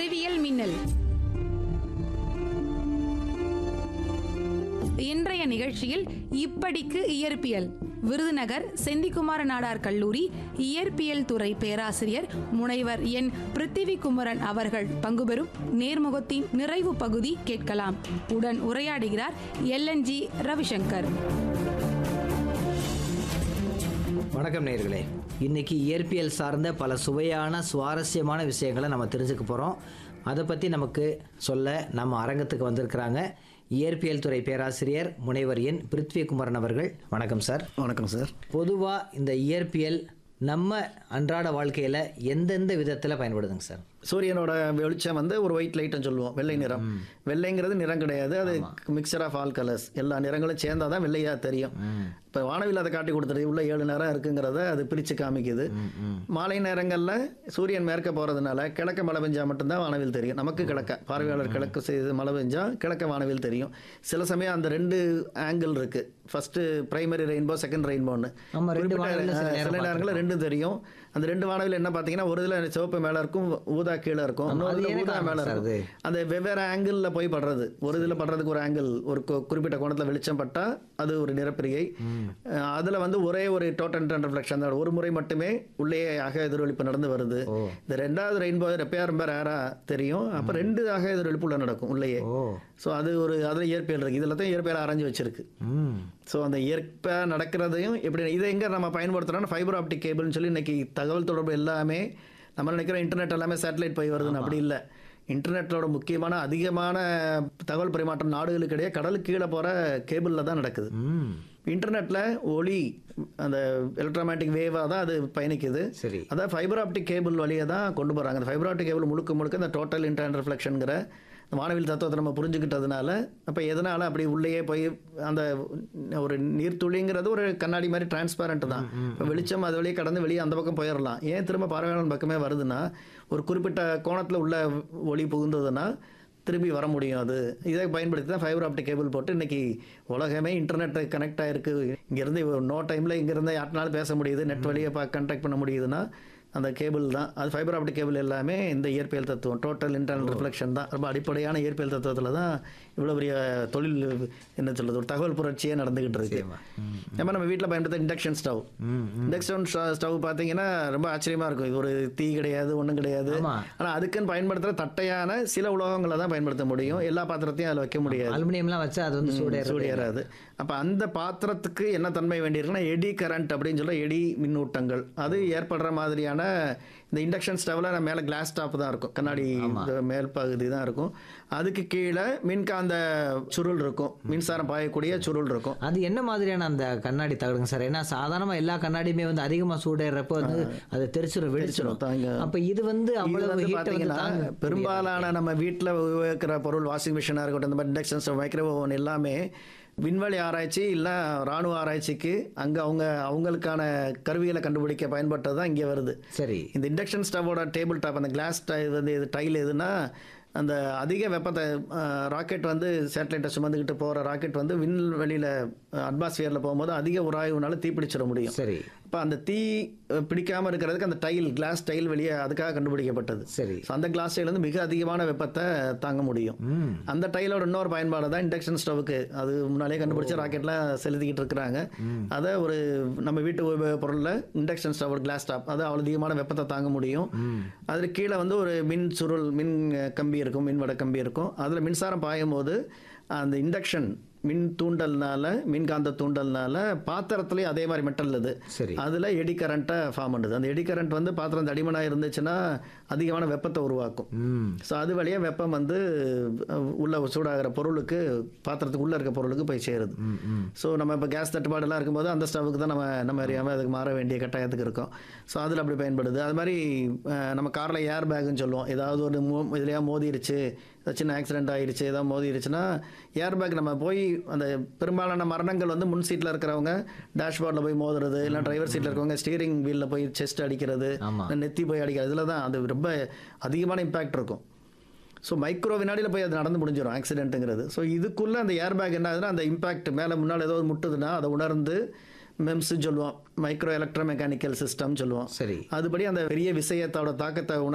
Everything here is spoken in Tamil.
அறிவியல் மின்னல் இன்றைய நிகழ்ச்சியில் இப்படிக்கு இயற்பியல் விருதுநகர் செந்திக்குமார நாடார் கல்லூரி இயற்பியல் துறை பேராசிரியர் முனைவர் என் பிருத்திவி குமரன் அவர்கள் பங்குபெறும் நேர்முகத்தின் நிறைவு பகுதி கேட்கலாம் உடன் உரையாடுகிறார் எல்என்ஜி ரவிசங்கர் வணக்கம் நேர்களே இன்னைக்கு இயற்பியல் சார்ந்த பல சுவையான சுவாரஸ்யமான விஷயங்களை நம்ம தெரிஞ்சுக்க போகிறோம் அதை பற்றி நமக்கு சொல்ல நம்ம அரங்கத்துக்கு வந்திருக்கிறாங்க இயற்பியல் துறை பேராசிரியர் முனைவர் என் பிருத்வி குமரன் அவர்கள் வணக்கம் சார் வணக்கம் சார் பொதுவாக இந்த இயற்பியல் நம்ம அன்றாட வாழ்க்கையில் எந்தெந்த விதத்தில் பயன்படுதுங்க சார் சூரியனோட வெளிச்சம் வந்து ஒரு ஒயிட் லைட்னு சொல்லுவோம் வெள்ளை நிறம் வெள்ளைங்கிறது நிறம் கிடையாது அது மிக்சர் ஆஃப் ஆல் கலர்ஸ் எல்லா நிறங்களும் சேர்ந்தாதான் தான் வெள்ளையா தெரியும் இப்போ வானவில் அதை காட்டி கொடுத்துருது உள்ள ஏழு நேரம் இருக்குங்கிறத அது பிரித்து காமிக்குது மாலை நேரங்களில் சூரியன் மேற்க போகிறதுனால கிழக்க மழை பெஞ்சா மட்டும்தான் வானவில் தெரியும் நமக்கு கிழக்க பார்வையாளர் கிழக்கு செய்து மழை பெஞ்சா கிழக்க வானவில் தெரியும் சில சமயம் அந்த ரெண்டு ஆங்கிள் இருக்கு ஃபர்ஸ்ட் பிரைமரி ரெயின்போ செகண்ட் ரெயின்போன்னு ஆமா, ரெண்டு வானவில்ல சில நேரம் சில நேரங்களில் ரெண்டும் தெரியும் அந்த ரெண்டு வானவில் என்ன பார்த்தீங்கன்னா ஒரு இதில் சிவப்பு மேலே இருக்கும் ஊதா கீழே இருக்கும் இன்னொரு அது இதுல என்ன ஊதா காரணம் மேலே சார் இருக்கும் அந்த வெவ்வேறு ஆங்கிளில் போய் படுறது ஒரு இதில் படுறதுக்கு ஒரு ஆங்கிள் ஒரு கு- குறிப்பிட்ட கோணத்தில் வெளிச்சம் பட்டா அது ஒரு நிறப்பிரிகை அஹ் அதுல வந்து ஒரே ஒரு டோட்டல் ரிஃப்ளெக்ஷன் தான் ஒரு முறை மட்டுமே உள்ளே அக எதிரொலிப்பு நடந்து வருது இந்த ரெண்டாவது ரெயின்போ ரெப்பையா ரொம்ப ரேரா தெரியும் அப்ப ரெண்டு அக எதிரொலிப்பு உள்ள நடக்கும் உள்ளேயே ஓ ஸோ அது ஒரு அதில் இயற்பியல் இருக்கு இதில் தான் இயற்பியல் அரைஞ்சு வச்சிருக்கு ம் ஸோ அந்த இயற்கையாக நடக்கிறதையும் எப்படி இதை எங்கே நம்ம பயன்படுத்துகிறோம்னா ஃபைபர் ஆப்டிக் கேபிள்னு சொல்லி இன்னைக்கு தகவல் தொடர்பு எல்லாமே நம்ம நினைக்கிறோம் இன்டர்நெட் எல்லாமே சேட்டலைட் போய் வருதுன்னு அப்படி இல்லை இன்டர்நெட்டோட முக்கியமான அதிகமான தகவல் பரிமாற்றம் நாடுகளுக்கு இடையே கடலுக்கு கீழே போகிற கேபிளில் தான் நடக்குது ம் இன்டர்நெட்டில் ஒளி அந்த எலக்ட்ரோமேட்டிக் வேவாக தான் அது பயணிக்குது சரி அதான் ஃபைபர் ஆப்டிக் கேபிள் வழியை தான் கொண்டு போகிறாங்க அந்த ஃபைபர் ஆப்டிக் கேபிள் முழுக்க முழுக்க இந்த டோட்டல் இன்டர்னல் ரிஃப்ளெக்ஷனுங்கிற வானவில் தத்துவத்தை நம்ம புரிஞ்சுக்கிட்டதுனால அப்போ எதனால அப்படி உள்ளேயே போய் அந்த ஒரு நீர்த்துளிங்கிறது ஒரு கண்ணாடி மாதிரி டிரான்ஸ்பேரண்ட் தான் இப்போ வெளிச்சம் அது வழியே கடந்து வெளியே அந்த பக்கம் போயிடலாம் ஏன் திரும்ப பார்வையாளன் பக்கமே வருதுன்னா ஒரு குறிப்பிட்ட கோணத்தில் உள்ள ஒளி புகுந்ததுன்னா திரும்பி வர முடியும் அது இதை பயன்படுத்தி தான் ஃபைபர் ஆப்டிக் கேபிள் போட்டு இன்னைக்கு உலகமே இன்டர்நெட் கனெக்ட் ஆயிருக்கு இங்கேருந்து நோ டைமில் இங்கேருந்து யாருனாலும் பேச முடியுது நெட் வழியை பா கனெக்ட் பண்ண முடியுதுன்னா அந்த கேபிள் தான் அது ஃபைபர் ஆப்டிக் கேபிள் எல்லாமே இந்த இயற்பியல் தத்துவம் டோட்டல் இன்டர்னல் ரிஃப்ளெக்ஷன் தான் ரொம்ப அடிப்படையான இயற்பியல் தத்துவத்தில் தான் இவ்வளோ பெரிய தொழில் என்ன சொல்றது ஒரு தகவல் புரட்சியே நடந்துகிட்டு இருக்கு நம்ம நம்ம வீட்டில் பயன்படுத்த இண்டக்ஷன் ஸ்டவ் இண்டக்ஷன் ஸ்டவ் பார்த்தீங்கன்னா ரொம்ப ஆச்சரியமா இருக்கும் இது ஒரு தீ கிடையாது ஒன்றும் கிடையாது ஆமா. ஆனால் அதுக்குன்னு பயன்படுத்துகிற தட்டையான சில உலோகங்களை தான் பயன்படுத்த முடியும் எல்லா பாத்திரத்தையும் அதில் வைக்க முடியாது அலுமினியம்லாம் வச்சா அது வந்து சூடேறது சூடு ஏறாது அப்போ அந்த பாத்திரத்துக்கு என்ன தன்மை வேண்டியிருக்குன்னா எடி கரண்ட் அப்படின்னு சொல்ல எடி மின்னூட்டங்கள் அது ஏற்படுற மாதிரியான இந்த இண்டக்ஷன் ஸ்டவ்ல மேலே கிளாஸ் டாப் தான் இருக்கும் கண்ணாடி இந்த மேல் பகுதி தான் இருக்கும் அதுக்கு கீழே மின்காந்த சுருள் இருக்கும் மின்சாரம் பாயக்கூடிய சுருள் இருக்கும் அது என்ன மாதிரியான அந்த கண்ணாடி தகடுங்க சார் ஏன்னா சாதாரணமா எல்லா கண்ணாடியுமே வந்து அதிகமா சூடேறப்போ வந்து அது தெரிச்சிடும் வெடிச்சிடும் தாங்க. அப்ப இது வந்து இது அவ்வளவு வந்து ஹீட்டை வந்து பார்த்தீங்கன்னா தாங்க பெரும்பாலான நம்ம வீட்டில் உபயோகிக்கிற பொருள் வாஷிங் மிஷினாக இருக்கட்டும் இந்த மாதிரி இண்டக்ஷன் ஸ்டவ் மைக்ரோ ஓவன் எல்லாமே விண்வெளி ஆராய்ச்சி இல்லை ராணுவ ஆராய்ச்சிக்கு அங்கே அவங்க அவங்களுக்கான கருவிகளை கண்டுபிடிக்க பயன்பட்டது தான் இங்கே வருது சரி இந்த இண்டக்ஷன் ஸ்டவோட டேபிள் டாப் அந்த கிளாஸ் வந்து இது டைல் எதுனா அந்த அதிக வெப்பத்தை ராக்கெட் வந்து சேட்டலைட்டை சுமந்துக்கிட்டு போகிற ராக்கெட் வந்து விண்வெளியில் அட்மாஸ்பியரில் போகும்போது அதிக உராய்வுனால தீப்பிடிச்சிட முடியும் சரி இப்போ அந்த தீ அஹ், பிடிக்காம இருக்கிறதுக்கு அந்த டைல் கிளாஸ் டைல் வெளியே அதுக்காக கண்டுபிடிக்கப்பட்டது சரி So, அந்த கிளாஸ் டைல் வந்து மிக அதிகமான வெப்பத்தை தாங்க முடியும் ம் அந்த டைலோட இன்னொரு பயன்பாடு தான் இண்டக்ஷன் ஸ்டவ்வுக்கு அது முன்னாலே கண்டுபிடிச்ச ராக்கெட்லாம் செலுத்திக்கிட்டு இருக்கிறாங்க அதை ஒரு நம்ம வீட்டு உபயோக பொருளில் இண்டக்ஷன் ஸ்டவ் கிளாஸ் டாப் அது அவ்வளோ அதிகமான வெப்பத்தை தாங்க முடியும் அதில் கீழே வந்து ஒரு மின் சுருள் மின் அஹ், கம்பி இருக்கும் மின் வட கம்பி இருக்கும் அதில் மின்சாரம் பாயும் போது அந்த இண்டக்ஷன் மின் தூண்டல்னால மின்காந்த தூண்டல்னால பாத்திரத்துலேயும் அதே மாதிரி மெட்டல் இது சரி அதில் எடி கரண்ட்டை ஃபார்ம் பண்ணுது அந்த எடி கரண்ட் வந்து பாத்திரம் தடிமனாக இருந்துச்சுன்னா அதிகமான வெப்பத்தை உருவாக்கும் ம் ஸோ அது வழியாக வெப்பம் வந்து அஹ், உள்ள சூடாகிற பொருளுக்கு பாத்திரத்துக்கு உள்ளே இருக்க பொருளுக்கு போய் சேருது ம் ம் ஸோ நம்ம இப்போ கேஸ் தட்டுப்பாடெல்லாம் இருக்கும்போது அந்த ஸ்டவ்வுக்கு தான் நம்ம நம்ம அறியாமல் அதுக்கு மாற வேண்டிய கட்டாயத்துக்கு இருக்கோம் ஸோ அதில் அப்படி பயன்படுது அது மாதிரி அஹ், நம்ம காரில் ஏர் பேக்குன்னு சொல்லுவோம் ஏதாவது ஒரு மோ இதுலையா மோதிருச்சு ஏதாவது சின்ன ஆக்சிடென்ட் ஆயிடுச்சு ஏதாவது மோதிருச்சுன்னா ஏர் பேக் நம்ம போய் அந்த பெரும்பாலான மரணங்கள் வந்து முன் சீட்டில் இருக்கிறவங்க டேஷ்போர்டில் போய் மோதுறது இல்லை டிரைவர் சீட்டில் இருக்கவங்க ஸ்டீரிங் வீலில் போய் செஸ்ட் அடிக்கிறது ஆமா. இல்ல நெத்தி போய் அடிக்கிறது இதில் தான் அது ரொம்ப அதிகமான இம்பேக்ட் இருக்கும் ஸோ மைக்ரோ வினாடியில் போய் அது நடந்து முடிஞ்சிடும் ஆக்சிடென்ட்டுங்கிறது ஸோ இதுக்குள்ளே அந்த ஏர் பேக் என்ன ஆகுதுன்னா அந்த இம்பாக்ட் மேலே முன்னால் ஏதோ ஒரு முட்டுதுன்னா அதை உணர்ந்து மெம்ஸ் சொல்லுவோம் மைக்ரோ எலக்ட்ரோ மெக்கானிக்கல் சிஸ்டம் சொல்லுவோம் சரி அதுபடி அந்த பெரிய விஷயத்தோட தாக்கத்தை உணர்